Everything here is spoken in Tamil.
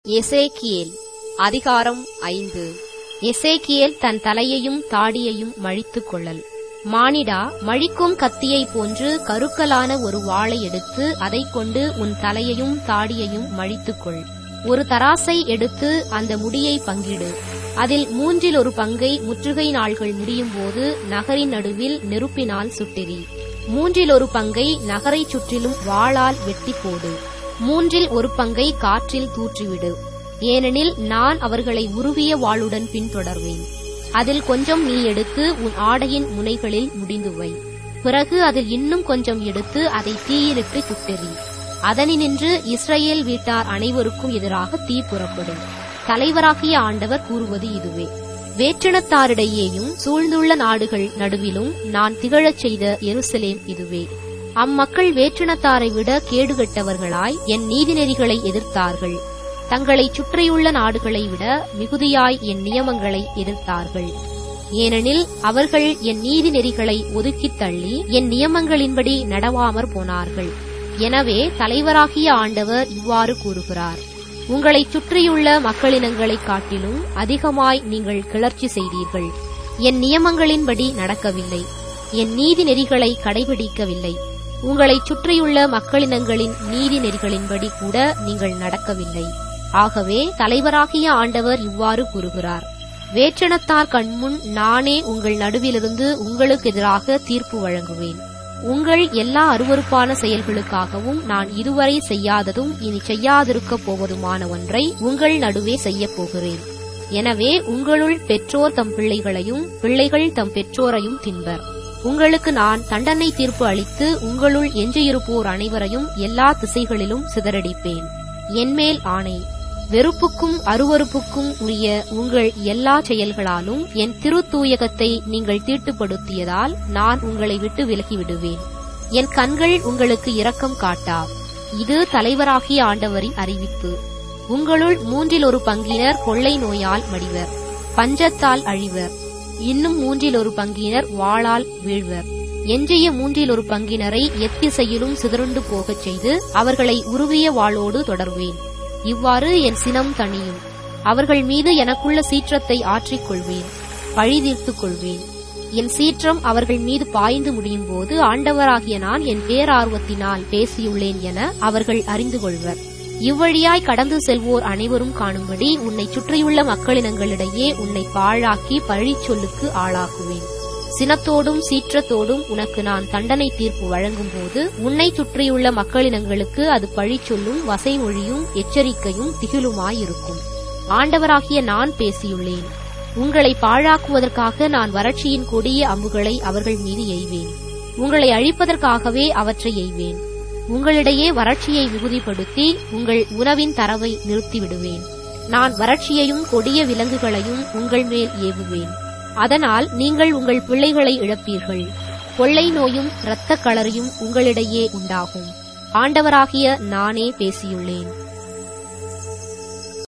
எசேக்கியேல் அதிகாரம் ஐந்து எசேக்கியேல் தன் தலையையும் தாடியையும் மழித்துக் கொள்ளல் மானிடா மழிக்கும் கத்தியைப் போன்று கருக்கலான ஒரு வாளை எடுத்து அதைக் கொண்டு உன் தலையையும் தாடியையும் மழித்துக்கொள் ஒரு தராசை எடுத்து அந்த முடியை பங்கிடு அதில் மூன்றில் ஒரு பங்கை முற்றுகை நாள்கள் முடியும் போது நகரின் நடுவில் நெருப்பினால் சுட்டெறி மூன்றில் ஒரு பங்கை நகரைச் சுற்றிலும் வாளால் வெட்டி போடு மூன்றில் ஒரு பங்கை காற்றில் தூற்றிவிடு ஏனெனில் நான் அவர்களை உருவிய வாளுடன் பின்தொடர்வேன் அதில் கொஞ்சம் நீ எடுத்து உன் ஆடையின் முனைகளில் முடிந்து வை பிறகு அதில் இன்னும் கொஞ்சம் எடுத்து அதை தீயிலிட்டு சுட்டெறி அதனினின்று இஸ்ரவேல் வீட்டார் அனைவருக்கும் எதிராக தீ புறப்படும் தலைவராகிய ஆண்டவர் கூறுவது இதுவே வேற்றினத்தாரிடையேயும் சூழ்ந்துள்ள நாடுகள் நடுவிலும் நான் திகழச் செய்த எருசலேம் இதுவே அம்மக்கள் வேற்றினத்தாரை விட கேடுகெட்டவர்களாய் என் நீதிநெறிகளை எதிர்த்தார்கள் தங்களைச் சுற்றியுள்ள நாடுகளை விட மிகுதியாய் என் நியமங்களை எதிர்த்தார்கள் ஏனெனில் அவர்கள் என் நீதிநெறிகளை ஒதுக்கித் தள்ளி என் நியமங்களின்படி நடவாமற் போனார்கள் எனவே தலைவராகிய ஆண்டவர் இவ்வாறு கூறுகிறார் உங்களைச் சுற்றியுள்ள மக்களினங்களைக் காட்டிலும் அதிகமாய் நீங்கள் கிளர்ச்சி செய்தீர்கள் என் நியமங்களின்படி நடக்கவில்லை என் நீதி நெறிகளை கடைபிடிக்கவில்லை உங்களைச் சுற்றியுள்ள மக்களினங்களின் நீதி நெறிகளின்படி கூட நீங்கள் நடக்கவில்லை ஆகவே தலைவராகிய ஆண்டவர் இவ்வாறு கூறுகிறார் வேற்றினத்தார் கண்முன் நானே உங்கள் நடுவிலிருந்து உங்களுக்கு எதிராக தீர்ப்பு வழங்குவேன் உங்கள் எல்லா அருவருப்பான செயல்களுக்காகவும் நான் இதுவரை செய்யாததும் இனி செய்யாதிருக்கப் போவதுமான ஒன்றை உங்கள் நடுவே செய்யப் போகிறேன் எனவே உங்களுள் பெற்றோர் தம் பிள்ளைகளையும் பிள்ளைகள் தம் பெற்றோரையும் தின்பர் உங்களுக்கு நான் தண்டனை தீர்ப்பு அளித்து உங்களுள் எஞ்சியிருப்போர் அனைவரையும் எல்லா திசைகளிலும் சிதறடிப்பேன் என்மேல் ஆணை வெறுப்புக்கும் அருவறுப்புக்கும் உரிய உங்கள் எல்லா செயல்களாலும் என் திருத்தூயகத்தை நீங்கள் தீட்டுப்படுத்தியதால் நான் உங்களை விட்டு விலகிவிடுவேன் என் கண்கள் உங்களுக்கு இரக்கம் காட்டா இது தலைவராகிய ஆண்டவரின் அறிவிப்பு உங்களுள் மூன்றில் ஒரு பங்கினர் கொள்ளை நோயால் மடிவர் பஞ்சத்தால் அழிவர் இன்னும் மூன்றில் ஒரு பங்கினர் வாளால் வீழ்வர் எஞ்சிய மூன்றில் ஒரு பங்கினரை எத்திசையிலும் சிதறுண்டு போகச் செய்து அவர்களை உருவிய வாளோடு தொடர்வேன் இவ்வாறு என் சினம் தணியும் அவர்கள் மீது எனக்குள்ள சீற்றத்தை ஆற்றிக் கொள்வேன் பழி தீர்த்துக் கொள்வேன் என் சீற்றம் அவர்கள் மீது பாய்ந்து முடியும் போது ஆண்டவராகிய நான் என் பேரார்வத்தினால் பேசியுள்ளேன் என அவர்கள் அறிந்து கொள்வர் இவ்வழியாய் கடந்து செல்வோர் அனைவரும் காணும்படி உன்னை சுற்றியுள்ள மக்களினங்களிடையே உன்னை பாழாக்கி பழி சொல்லுக்கு ஆளாக்குவேன் சினத்தோடும் சீற்றத்தோடும் உனக்கு நான் தண்டனை தீர்ப்பு வழங்கும் போது உன்னை சுற்றியுள்ள மக்களினங்களுக்கு அது பழி சொல்லும் வசைமொழியும் எச்சரிக்கையும் திகிலுமாயிருக்கும் ஆண்டவராகிய நான் பேசியுள்ளேன் உங்களை பாழாக்குவதற்காக நான் வறட்சியின் கொடிய அம்புகளை அவர்கள் மீது எய்வேன் உங்களை அழிப்பதற்காகவே அவற்றை எய்வேன் உங்களிடையே வறட்சியை மிகுதிப்படுத்தி உங்கள் உணவின் தரவை நிறுத்திவிடுவேன் நான் வறட்சியையும் கொடிய விலங்குகளையும் உங்கள் மேல் ஏவுவேன் அதனால் நீங்கள் உங்கள் பிள்ளைகளை இழப்பீர்கள் கொள்ளை நோயும் இரத்தக் களறியும் உங்களிடையே உண்டாகும் ஆண்டவராகிய நானே பேசியுள்ளேன்